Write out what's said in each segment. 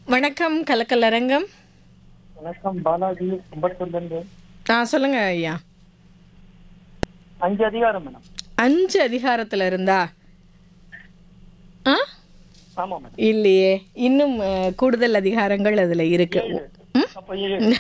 வணக்கம் கலக்கல் அரங்கம் வணக்கம் பாலாஜி கும்பத்தூர்லேருந்து ஆ சொல்லுங்க ஐயா அஞ்சு அதிகாரம் மேடம் அஞ்சு அதிகாரத்துல இருந்தா ஆ ஆமாம் மேடம் இல்லையே இன்னும் அஹ், கூடுதல் அதிகாரங்கள் அதுல இருக்கு அப்போ ஏழு ஏழு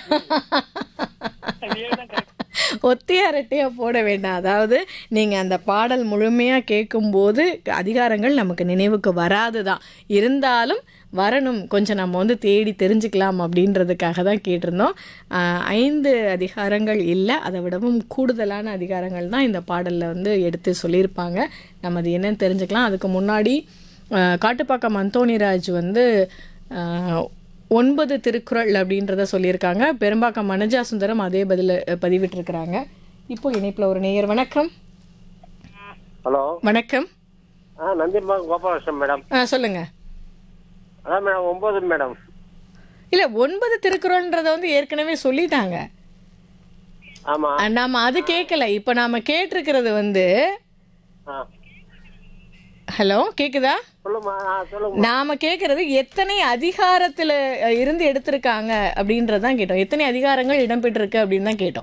தான் correct. ஒத்தியாரட்டையா போட வேண்டாம் அதாவது நீங்க அந்த பாடல் முழுமையா கேட்கும்போது அதிகாரங்கள் நமக்கு நினைவுக்கு வராது தான் இருந்தாலும் வரணும் கொஞ்சம் நம்ம வந்து தேடி தெரிஞ்சுக்கலாம் அப்படின்றதுக்காக தான் கேட்டிருந்தோம் ஆஹ், ஐந்து அதிகாரங்கள் இல்லை அதை விடவும் கூடுதலான அதிகாரங்கள் தான் இந்த பாடலில் வந்து எடுத்து சொல்லியிருப்பாங்க நம்ம அது என்னன்னு தெரிஞ்சுக்கலாம் அதுக்கு முன்னாடி ஆஹ், காட்டுப்பாக்கம் அந்தோணிராஜ் வந்து ஆஹ், ஒன்பது திருக்குறள் அப்படின்றத சொல்லியிருக்காங்க பெரும்பாக்கம் மனஜா சுந்தரம் அதே பதில பதிவிட்டிருக்கிறாங்க இப்போ இணைப்பில் ஒரு நேயர் வணக்கம் ஹலோ வணக்கம் ஆ நந்திமா கோபாலகிருஷ்ணன் மேடம் ஆ சொல்லுங்க அதான் மேடம் ஒம்பது மேடம் இல்லை ஒன்பது திருக்குறள்ன்றத வந்து ஏற்கனவே சொல்லிட்டாங்க ஆமாம் ஆ, நாம அது கேட்கல இப்போ நாம கேட்டிருக்கிறது வந்து ஆ ஹலோ கேக்குதா சொல்லுமா ஆ சொல்லுங்க நாம கேட்கறது எத்தனை அதிகாரத்துல அஹ், இருந்து எடுத்திருக்காங்க அப்படின்றதான் கேட்டோம் எத்தனை அதிகாரங்கள் இடம்பெற்றிருக்கு அப்படின்னு தான் கேட்டோம்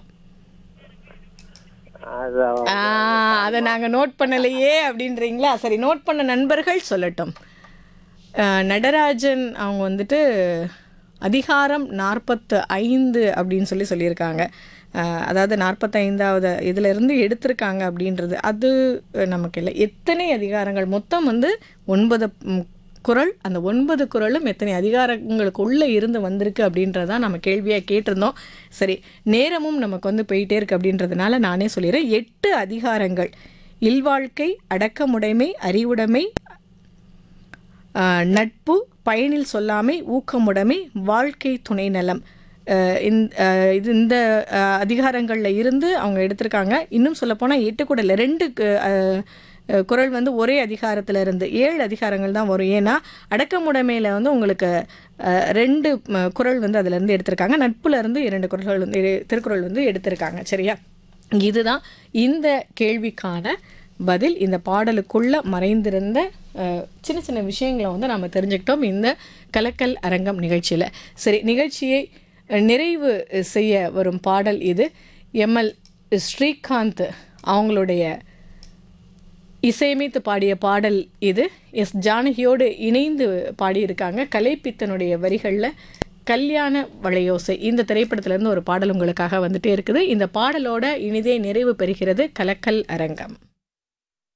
அது ஆ அதை நாங்கள் நோட் பண்ணலையே அப்படின்றீங்களா சரி நோட் பண்ண நண்பர்கள் சொல்லட்டும் அஹ், நடராஜன் அவங்க வந்துட்டு அதிகாரம் நாற்பத்து ஐந்து அப்படின்னு சொல்லி சொல்லியிருக்காங்க அஹ், அதாவது நாற்பத்தைந்தாவது இதிலிருந்து எடுத்திருக்காங்க அப்படின்றது அது அஹ், நமக்கு இல்லை எத்தனை அதிகாரங்கள் மொத்தம் வந்து ஒன்பது ம், குறள் அந்த ஒன்பது குறளும் எத்தனை அதிகாரங்களுக்குள்ளே இருந்து வந்திருக்கு அப்படின்றதான் நம்ம கேள்வியாக கேட்டிருந்தோம் சரி நேரமும் நமக்கு வந்து போயிட்டே இருக்கு அப்படின்றதுனால நானே சொல்லிடுறேன் எட்டு அதிகாரங்கள் இல்வாழ்க்கை அடக்கமுடைமை அறிவுடைமை ஆஹ், நட்பு பயனில் சொல்லாமை ஊக்கமுடைமை வாழ்க்கை துணை நலம் ஆஹ், இந்த ஆஹ், இது இந்த ஆஹ், அதிகாரங்கள்ல இருந்து அவங்க எடுத்திருக்காங்க இன்னும் சொல்லப்போனால் எட்டு கூட இல்லை ரெண்டு கு- ஆஹ், ஆஹ், குறள் வந்து ஒரே அதிகாரத்துல இருந்து ஏழு அதிகாரங்கள் தான் வரும் ஏன்னா அடக்கமுடைமையில் வந்து உங்களுக்கு ஆஹ், ரெண்டு ம, குறள் வந்து அதுலேருந்து எடுத்திருக்காங்க நட்புல இருந்து இரண்டு குறள்கள் வந்து இரு- திருக்குறள் வந்து எடுத்திருக்காங்க சரியா இதுதான் இந்த கேள்விக்கான பதில் இந்த பாடலுக்குள்ள மறைந்திருந்த அஹ், சின்ன சின்ன விஷயங்களை வந்து நாம் தெரிஞ்சுக்கிட்டோம் இந்த கலக்கல் அரங்கம் நிகழ்ச்சியில் சரி நிகழ்ச்சியை அஹ், நிறைவு செய்ய வரும் பாடல் இது எம்எல் ஸ்ரீகாந்த் அவங்களுடைய இசையமைத்து பாடிய பாடல் இது எஸ் ஜானகியோடு இணைந்து பாடியிருக்காங்க கலைப்பித்தனுடைய வரிகளில் கல்யாண வளையோசை இந்த திரைப்படத்திலேருந்து ஒரு பாடல் உங்களுக்காக வந்துட்டே இருக்குது இந்த பாடலோட இனிதே நிறைவு பெறுகிறது கலக்கல் அரங்கம்